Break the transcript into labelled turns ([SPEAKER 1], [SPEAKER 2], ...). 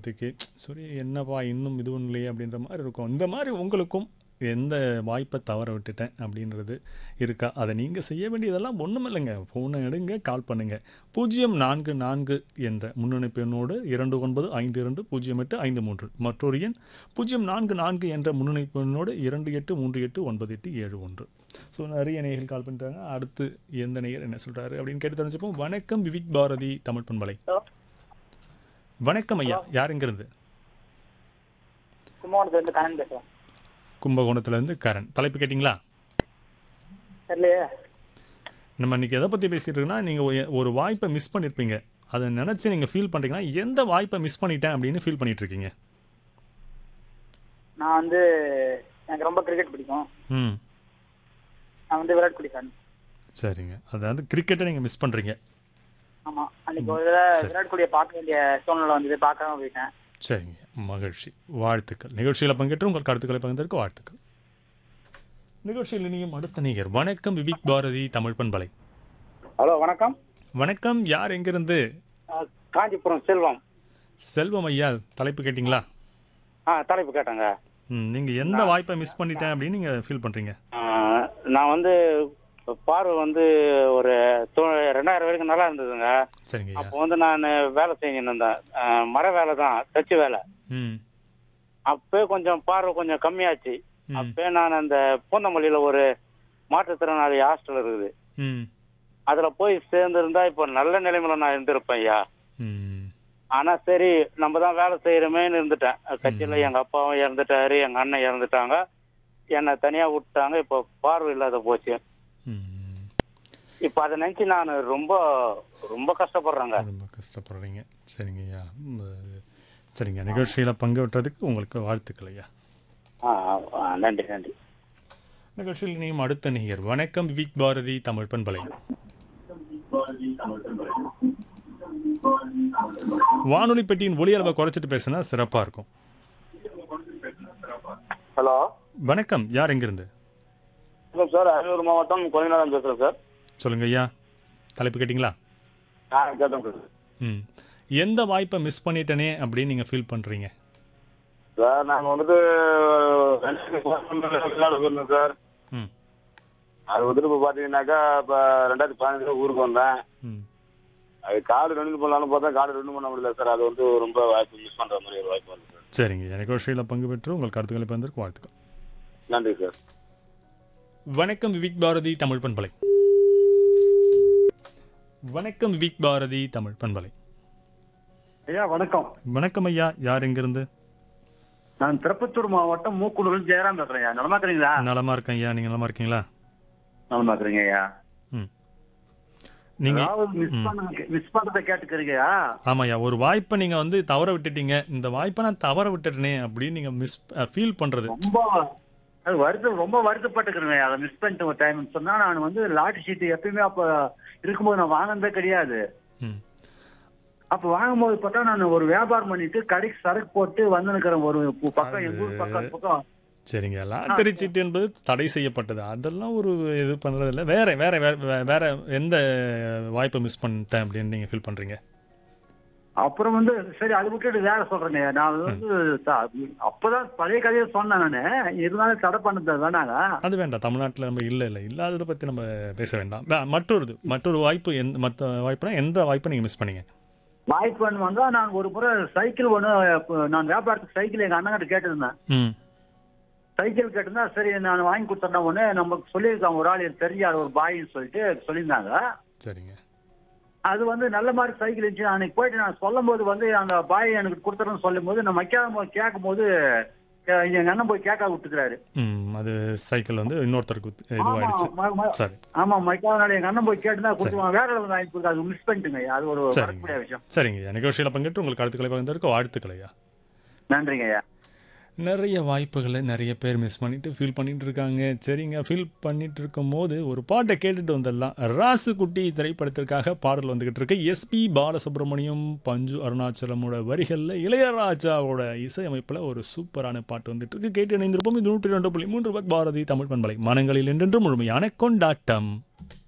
[SPEAKER 1] பார்க்கறதுக்கு சரி என்னப்பா இன்னும் இது ஒன்றும் இல்லையே அப்படின்ற மாதிரி இருக்கும் இந்த மாதிரி உங்களுக்கும் எந்த வாய்ப்பை தவற விட்டுட்டேன் அப்படின்றது இருக்கா அதை நீங்கள் செய்ய வேண்டியதெல்லாம் ஒன்றும் இல்லைங்க ஃபோனை எடுங்க கால் பண்ணுங்கள் பூஜ்ஜியம் நான்கு நான்கு என்ற முன்னணிப்பு எண்ணோடு இரண்டு ஒன்பது ஐந்து இரண்டு பூஜ்ஜியம் எட்டு ஐந்து மூன்று மற்றொரு எண் பூஜ்ஜியம் நான்கு நான்கு என்ற முன்னணிப்பு எண்ணோடு இரண்டு எட்டு மூன்று எட்டு ஒன்பது எட்டு ஏழு ஒன்று ஸோ நிறைய நேயர்கள் கால் பண்ணிட்டாங்க அடுத்து எந்த நேயர் என்ன சொல்கிறாரு அப்படின்னு கேட்டு தெரிஞ்சுப்போம் வணக்கம் விவிக் பாரதி தமிழ் பண்பலை
[SPEAKER 2] ஹலோ
[SPEAKER 1] வணக்கம் ஐயா யார் இங்கிருந்து
[SPEAKER 2] கும்பகோணத்துலேருந்து கண்ணன் பேசுகிறேன்
[SPEAKER 1] கும்பகோணத்துலேருந்து கரண் தலைப்பு கேட்டிங்களா
[SPEAKER 2] தெரியலையே
[SPEAKER 1] நம்ம இன்னைக்கு எதை பற்றி பேசிகிட்டு இருக்கோம்னா நீங்கள் ஒரு வாய்ப்பை மிஸ் பண்ணியிருப்பீங்க அதை நினச்சி நீங்கள் ஃபீல் பண்ணுறீங்கன்னா எந்த வாய்ப்பை மிஸ் பண்ணிட்டேன் அப்படின்னு ஃபீல் பண்ணிட்டு இருக்கீங்க
[SPEAKER 2] நான் வந்து எனக்கு ரொம்ப கிரிக்கெட் பிடிக்கும்
[SPEAKER 1] ம்
[SPEAKER 2] நான் வந்து விராட் கோலி ஃபேன்
[SPEAKER 1] சரிங்க அதாவது கிரிக்கெட்டை நீங்கள் மிஸ் பண்ணுறீங்க
[SPEAKER 2] ஆமாம் அன்னைக்கு ஒரு தடவை விராட் கோலியை பார்க்க வேண்டிய சூழ்நிலை வந்தது பார்க்காம போயிட்டேன்
[SPEAKER 1] சரிங்க மகிழ்ச்சி வாழ்த்துக்கள் நிகழ்ச்சியில் பங்கேற்று உங்கள் கருத்துக்களை பகிர்ந்ததற்கு வாழ்த்துக்கள் நிகழ்ச்சியில் இனியும் அடுத்த நேயர் வணக்கம் விபிக் பாரதி தமிழ் பண்பலை
[SPEAKER 3] ஹலோ வணக்கம்
[SPEAKER 1] வணக்கம் யார் எங்கிருந்து
[SPEAKER 3] அஹ், காஞ்சிபுரம் செல்வம்
[SPEAKER 1] செல்வம் ஐயா தலைப்பு கேட்டிங்களா
[SPEAKER 3] ஆ தலைப்பு கேட்டேங்க
[SPEAKER 1] ம் நீங்கள் எந்த வாய்ப்பை மிஸ் பண்ணிட்டேன் அப்படின்னு நீங்கள் ஃபீல் பண்ணுறீங்க
[SPEAKER 3] அஹ், நான் வந்து பார்வை வந்து ஒரு தொ- ரெண்டாயிரம் வரைக்கும் நல்லா இருந்ததுங்க
[SPEAKER 1] சரிங்க ஐயா
[SPEAKER 3] அப்போ வந்து நான் வேலை செஞ்சுன்னு இருந்தேன் அஹ், மர வேலை தான் தச்சு வேலை
[SPEAKER 1] ம்
[SPEAKER 3] அப்போ கொஞ்சம் பார்வை கொஞ்சம் கம்மியாச்சு
[SPEAKER 1] ம்.
[SPEAKER 3] அப்போ நான் அந்த பூந்தமல்லியில் ஒரு மாற்றுத்திறனாளி ஹாஸ்டல் இருக்குது
[SPEAKER 1] ம்
[SPEAKER 3] அதில் போய் சேர்ந்துருந்தா இப்போ நல்ல நிலைமையில நான் இருந்திருப்பேன் ஐயா
[SPEAKER 1] ம்
[SPEAKER 3] ஆனா சரி நம்ம தான் வேலை செய்யறோமேன்னு இருந்துட்டேன் கட்சியில எங்க அப்பாவும் இறந்துட்டாரு எங்க அண்ணன் இறந்துட்டாங்க என்னை தனியா விட்டாங்க இப்போ பார்வை இல்லாத போச்சு
[SPEAKER 1] ம்
[SPEAKER 3] இப்போ அதை நினைச்சு நான் ரொம்ப ரொம்ப கஷ்டப்படுறேங்க
[SPEAKER 1] ரொம்ப கஷ்டப்படுறீங்க சரிங்க ஐயா ம், சரிங்க நிகழ்ச்சியில் பங்கு பெற்றதுக்கு உங்களுக்கு வாழ்த்துக்கள் ஐயா
[SPEAKER 3] ஆ, ஆ, நன்றி நன்றி
[SPEAKER 1] நிகழ்ச்சியில் இனியும் அடுத்த நேயர் வணக்கம் விவிக் பாரதி தமிழ் பண்பலை வானொலி பெட்டியின் ஒலி அளவை குறைச்சிட்டு பேசினா சிறப்பாக இருக்கும்
[SPEAKER 4] ஹலோ
[SPEAKER 1] வணக்கம் யார் எங்கிருந்து
[SPEAKER 4] வணக்கம் சார் அரியலூர் மாவட்டம் கோவிந்தநாதன் பேசுகிறேன் சார்
[SPEAKER 1] சொல்லுங்க ஐயா தலைப்பு கேட்டிங்களா
[SPEAKER 4] ஆ கேட்டேன் சார்
[SPEAKER 1] ம் எந்த வாய்ப்பை மிஸ் பண்ணிட்டேனே அப்படின்னு நீங்கள் ஃபீல் பண்ணுறீங்க
[SPEAKER 4] சார் நாங்கள் வந்துட்டு வெளிநாடு போயிருந்தோம் சார்
[SPEAKER 1] ம்
[SPEAKER 4] அது வந்துட்டு இப்போ பார்த்தீங்கன்னாக்கா இப்போ ரெண்டாயிரத்தி பதினஞ்சில் ஊருக்கு வந்தேன்
[SPEAKER 1] ம்
[SPEAKER 4] அது கார்டு ரெனியூ பண்ணலாம்னு பார்த்தா கார்டு ரெனியூ பண்ண முடியல சார் அது வந்து ரொம்ப வாய்ப்பு மிஸ் பண்ணுற மாதிரி ஒரு வாய்ப்பு வந்து சார்
[SPEAKER 1] சரிங்க ஐயா நிகழ்ச்சியில் பங்கு பெற்று உங்கள் கருத்துக்களை பகிர்ந்ததற்கு வாழ்த்துக்கள்
[SPEAKER 4] நன்றி சார்
[SPEAKER 1] வணக்கம் விவிக் பாரதி தமிழ் பண்பலை வணக்கம் விவிக் பாரதி தமிழ் பண்பலை
[SPEAKER 5] ஐயா வணக்கம்
[SPEAKER 1] வணக்கம் ஐயா யார் எங்கிருந்து
[SPEAKER 5] நான் திருப்பத்தூர் மாவட்டம் மூக்குனூர் ஜெயராம் பேசுறேன் ஐயா நலமா இருக்கிறீங்களா
[SPEAKER 1] நலமா இருக்கேன் ஐயா நீங்க நலமா இருக்கீங்களா
[SPEAKER 5] நலமா இருக்கிறீங்க ஐயா
[SPEAKER 1] ம் நீங்க
[SPEAKER 5] அதாவது மிஸ் பண்ண மிஸ் பண்றதை கேட்டுக்கிறீங்கயா
[SPEAKER 1] ஆமாய்யா ஒரு வாய்ப்பை நீங்க வந்து தவற விட்டுட்டீங்க இந்த வாய்ப்பை நான் தவற விட்டுட்டேனே அப்படின்னு நீங்க மிஸ் ஃபீல் பண்றது
[SPEAKER 5] ரொம்ப அது வருத்தம் ரொம்ப வருத்தப்பட்டுக்கிறேங்க அதை மிஸ் பண்ணிட்டு ஒரு டைம் சொன்னா நான் வந்து லாட்டரி சீட்டு எப்பயுமே அப்ப இருக்கும்போது நான் வாங்கினதே கிடையாது
[SPEAKER 1] ம்
[SPEAKER 5] அப்ப வாங்கும்போது பார்த்தா நான் ஒரு வியாபாரம் பண்ணிட்டு கடைக்கு சரக்கு போட்டு வந்துனுக்கிறேன் ஒரு பக்கம் எங்க ஊர் பக்கம் அந்த பக்கம்
[SPEAKER 1] சரிங்க லாட்டரி சீட்டு என்பது தடை செய்யப்பட்டது அதெல்லாம் ஒரு இது பண்றது இல்ல வேற வேற வேற வே- வேற எந்த வாய்ப்பை மிஸ் பண்ணிட்டேன் அப்படின்னு நீங்க ஃபீல் பண்றீங்க
[SPEAKER 5] அப்புறம் வந்து சரி அது விட்டுட்டு வேற சொல்றேங்க நான் வந்து த- அப்பதான் பழைய கதையை சொன்னேன் நானு இருந்தாலும் தடை பண்ணது வேணாங்க
[SPEAKER 1] அது வேண்டாம் தமிழ்நாட்டில் நம்ம இல்லை இல்லை இல்லாததை பற்றி நம்ம பேச வேண்டாம் வே- மற்றொரு இது மற்றொரு வாய்ப்பு எந்த மற்ற வாய்ப்புனா எந்த வாய்ப்பை நீங்கள் மிஸ் பண்ணீங்க
[SPEAKER 5] வாய்ப்பு ஒன்று வந்தா நான் ஒரு முறை சைக்கிள் ஒன்று நான் வியாபாரத்துக்கு சைக்கிள் எங்க அண்ணன் கிட்ட கேட்டிருந்தேன்
[SPEAKER 1] ம்
[SPEAKER 5] சைக்கிள் கேட்டிருந்தா சரி நான் வாங்கி கொடுத்தேன் ஒன்று நமக்கு சொல்லியிருக்காங்க ஒரு ஆள் எனக்கு தெரிஞ்ச ஆள் ஒரு பாயின்னு சொல்லிட்டு சொல்லியிருந்தாங்க
[SPEAKER 1] சரிங்க
[SPEAKER 5] அது வந்து நல்ல மாதிரி சைக்கிள் இருந்துச்சு அன்னைக்கு போயிட்டு நான் சொல்லும் போது வந்து அந்த பாய் எனக்கு கொடுத்துறேன்னு சொல்லும் போது நான் வைக்காத போது கேட்கும் போது அஹ், எங்க அண்ணன் போய் கேட்க விட்டுக்கிறாரு
[SPEAKER 1] ம் அது சைக்கிள் வந்து இன்னொருத்தருக்கு இதுவாயிடுச்சு
[SPEAKER 5] ஆமா, ம-
[SPEAKER 1] சரி
[SPEAKER 5] ஆமா மைக்காதனால எங்க அண்ணன் போய் கேட்டு தான் கொடுத்துருவாங்க வேற அளவு வாங்கி கொடுக்க அது மிஸ் பண்ணிட்டுங்க அது ஒரு
[SPEAKER 1] சரிங்க.
[SPEAKER 5] வரக்கூடிய விஷயம்
[SPEAKER 1] சரிங்க ஐயா நிகழ்ச்சியில் பங்கேற்று உங்களுக்கு கருத்துக்களை பகிர்ந்ததற்கு வாழ்த்துக்கள் ஐயா
[SPEAKER 5] நன்றிங்க ஐயா
[SPEAKER 1] நிறைய வாய்ப்புகளை நிறைய பேர் மிஸ் பண்ணிட்டு ஃபீல் பண்ணிட்டு இருக்காங்க சரிங்க ஃபீல் பண்ணிட்டு இருக்கும் போது ஒரு பாட்டை கேட்டுட்டு வந்துடலாம் ராசுகுட்டி திரைப்படத்திற்காக பாடல் வந்துகிட்டு இருக்கு எஸ்பி பாலசுப்ரமணியம் பஞ்சு அருணாச்சலமோட வரிகளில் இளையராஜாவோட இசையமைப்பில் ஒரு சூப்பரான பாட்டு வந்துட்டு இருக்கு கேட்டு இணைந்திருப்போம் இது நூற்றி ரெண்டு புள்ளி மூன்று பாரதி தமிழ் பண்பலை மனங்களில் என்றென்றும் முழுமையான கொண்டாட்டம்